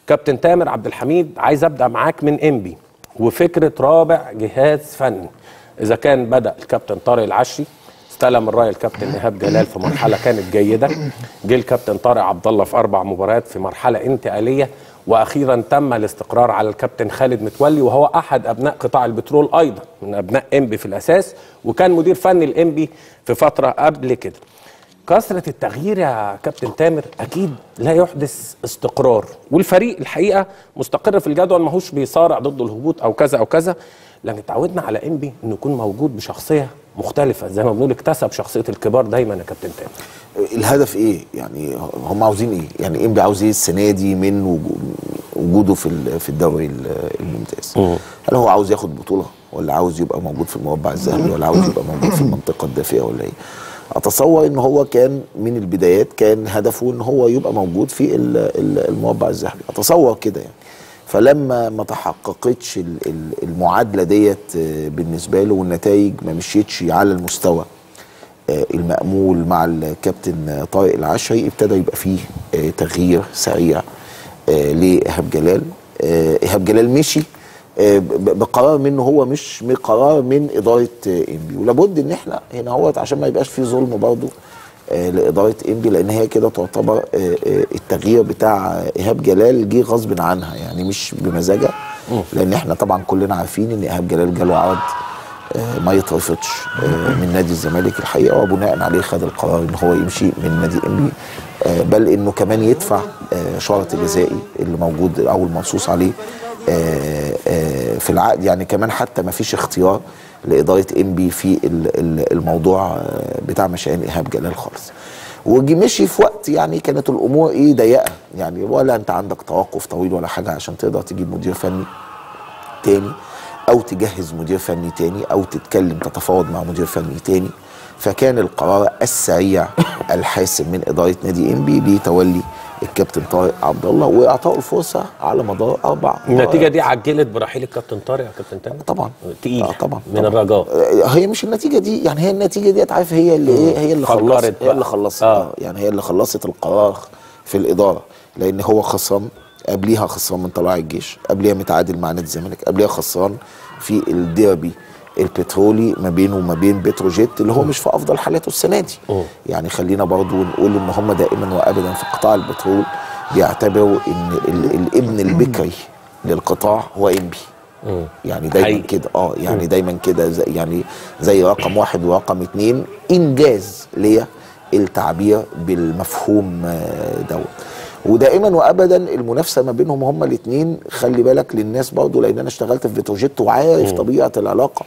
كابتن تامر عبد الحميد عايز ابدا معاك من انبي وفكره رابع جهاز فني اذا كان بدا الكابتن طارق العشري استلم الرايه الكابتن ايهاب جلال في مرحله كانت جيده جه الكابتن طارق عبد الله في اربع مباريات في مرحله انتقاليه واخيرا تم الاستقرار على الكابتن خالد متولي وهو احد ابناء قطاع البترول ايضا من ابناء انبي في الاساس وكان مدير فني الانبي في فتره قبل كده كثرة التغيير يا كابتن تامر أكيد لا يحدث استقرار والفريق الحقيقة مستقر في الجدول ماهوش بيصارع ضد الهبوط أو كذا أو كذا لكن اتعودنا على إنبي إنه يكون موجود بشخصية مختلفة زي ما بنقول اكتسب شخصية الكبار دايما يا كابتن تامر الهدف ايه يعني هم عاوزين ايه يعني انبي عاوز ايه السنه دي من وجو- وجوده في ال- في الدوري ال- الممتاز مم. هل هو عاوز ياخد بطوله ولا عاوز يبقى موجود في المربع الذهبي ولا عاوز يبقى موجود في المنطقه الدافئه ولا ايه اتصور ان هو كان من البدايات كان هدفه ان هو يبقى موجود في ال- ال- المربع الذهبي اتصور كده يعني فلما ما تحققتش ال- ال- المعادله ديت آه، بالنسبه له والنتائج ما مشيتش على المستوى آه، المأمول مع الكابتن آه، طارق العشري ابتدى يبقى فيه آه، تغيير سريع آه، لإيهاب جلال آه، إيهاب جلال مشي آه، ب- بقرار منه هو مش من قرار من إدارة آه، إنبي ولابد إن إحنا هنا هو عشان ما يبقاش فيه ظلم برضه آه، لإدارة إنبي لأن هي كده تعتبر آه، آه، التغيير بتاع إيهاب جلال جه غصب عنها يعني مش بمزاجها لأن إحنا طبعا كلنا عارفين إن إيهاب جلال جاله عرض آه، ما يترفضش آه، من نادي الزمالك الحقيقه وبناء عليه خد القرار ان هو يمشي من نادي انبي آه، بل انه كمان يدفع آه، شرط جزائي اللي موجود او المنصوص عليه آه، آه، في العقد يعني كمان حتى ما فيش اختيار لاداره انبي في ال- ال- الموضوع آه، بتاع مشاهين ايهاب جلال خالص وجي مشي في وقت يعني كانت الامور ايه ضيقه يعني ولا انت عندك توقف طويل ولا حاجه عشان تقدر تجيب مدير فني تاني او تجهز مدير فني تاني او تتكلم تتفاوض مع مدير فني تاني فكان القرار السريع الحاسم من اداره نادي انبي بتولي الكابتن طارق عبد الله واعطائه الفرصه على مدار اربع النتيجة دي عجلت برحيل الكابتن طارق يا كابتن تامر طبعا تقيل آه طبعا من طبعاً. الرجاء آه، هي مش النتيجه دي يعني هي النتيجه دي عارف هي اللي ايه هي اللي فكرت خلصت بقى. هي اللي خلصت آه. آه. يعني هي اللي خلصت القرار في الاداره لان هو خسران قبليها خسران من طلائع الجيش قبليها متعادل مع نادي الزمالك قبليها خسران في الديربي البترولي ما بينه وما بين بتروجيت اللي هو مش في افضل حالاته السنه دي مم. يعني خلينا برضو نقول ان هم دائما وابدا في قطاع البترول بيعتبروا ان ال- الابن البكري للقطاع هو انبي مم. يعني دايما حقيقي. كده اه يعني دايما كده زي يعني زي رقم واحد ورقم اتنين انجاز ليا التعبير بالمفهوم آه، دوت ودائما وابدا المنافسه ما بينهم هما الاثنين خلي بالك للناس برضو لان انا اشتغلت في بتروجيت وعارف طبيعه العلاقه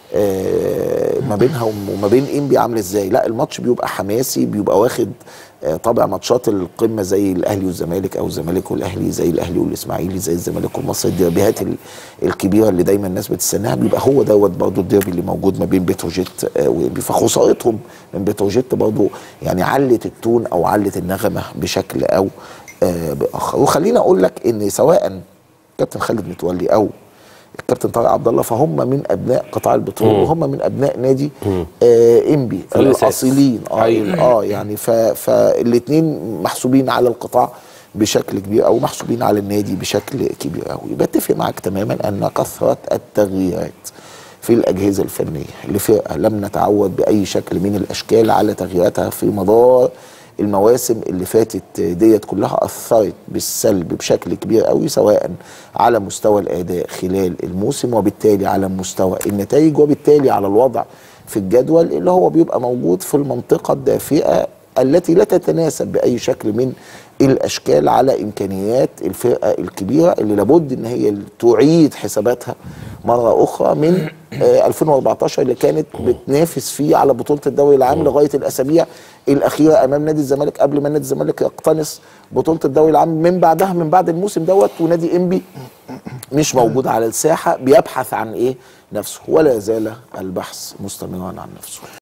آه، ما بينها وما بين انبي عامله ازاي لا الماتش بيبقى حماسي بيبقى واخد آه، طابع ماتشات القمه زي الاهلي والزمالك او الزمالك والاهلي زي الاهلي والاسماعيلي زي الزمالك والمصري الديربيهات ال- الكبيره اللي دايما الناس بتستناها بيبقى هو دوت برضه الديربي اللي موجود ما بين بتروجيت آه، وانبي فخسارتهم من بتروجيت برضه يعني علت التون او علت النغمه بشكل او آه، باخر وخليني اقول لك ان سواء كابتن خالد متولي او الكابتن طارق عبد الله فهم من ابناء قطاع البترول مم. وهم من ابناء نادي آه انبي في الأساس. الاصيلين اه حقيقي. اه يعني فالاثنين محسوبين على القطاع بشكل كبير او محسوبين على النادي بشكل كبير قوي بتفق معاك تماما ان كثره التغييرات في الاجهزه الفنيه لفرقه لم نتعود باي شكل من الاشكال على تغييراتها في مدار المواسم اللي فاتت ديت كلها اثرت بالسلب بشكل كبير قوي سواء على مستوى الاداء خلال الموسم وبالتالي على مستوى النتائج وبالتالي على الوضع في الجدول اللي هو بيبقى موجود في المنطقه الدافئه التي لا تتناسب باي شكل من الاشكال على امكانيات الفرقه الكبيره اللي لابد ان هي تعيد حساباتها مره اخرى من آه، 2014 اللي كانت بتنافس فيه على بطوله الدوري العام لغايه الاسابيع الاخيره امام نادي الزمالك قبل ما نادي الزمالك يقتنص بطوله الدوري العام من بعدها من بعد الموسم دوت ونادي انبي مش موجود على الساحه بيبحث عن ايه نفسه ولا زال البحث مستمرا عن نفسه